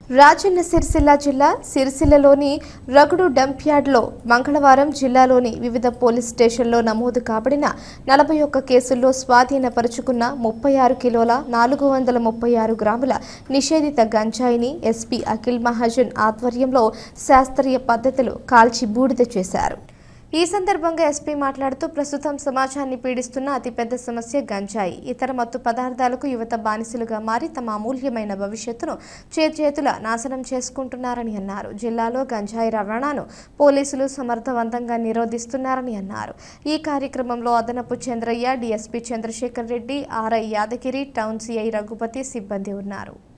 రాజన్న సిరిసిల్ల జిల్లా సిరిసిల్లలోని రగుడు డంప్ యార్డ్లో మంగళవారం జిల్లాలోని వివిధ పోలీస్ స్టేషన్లో నమోదు కాబడిన నలభై ఒక్క కేసుల్లో స్వాధీనపరుచుకున్న ముప్పై ఆరు కిలోల నాలుగు వందల ముప్పై ఆరు గ్రాముల నిషేధిత గంజాయిని ఎస్పీ అఖిల్ మహాజన్ ఆధ్వర్యంలో శాస్త్రీయ పద్ధతిలో కాల్చి బూడిద చేశారు ఈ సందర్భంగా ఎస్పీ మాట్లాడుతూ ప్రస్తుతం సమాజాన్ని పీడిస్తున్న అతిపెద్ద సమస్య గంజాయి ఇతర మత్తు పదార్థాలకు యువత బానిసలుగా మారి తమ అమూల్యమైన భవిష్యత్తును చేతుల నాశనం చేసుకుంటున్నారని అన్నారు జిల్లాలో గంజాయి రవాణాను పోలీసులు సమర్థవంతంగా నిరోధిస్తున్నారని అన్నారు ఈ కార్యక్రమంలో అదనపు Chandraiah DSP Chandrasekhar Reddy RI Yadagiri town CI Raghupathi సిబ్బంది ఉన్నారు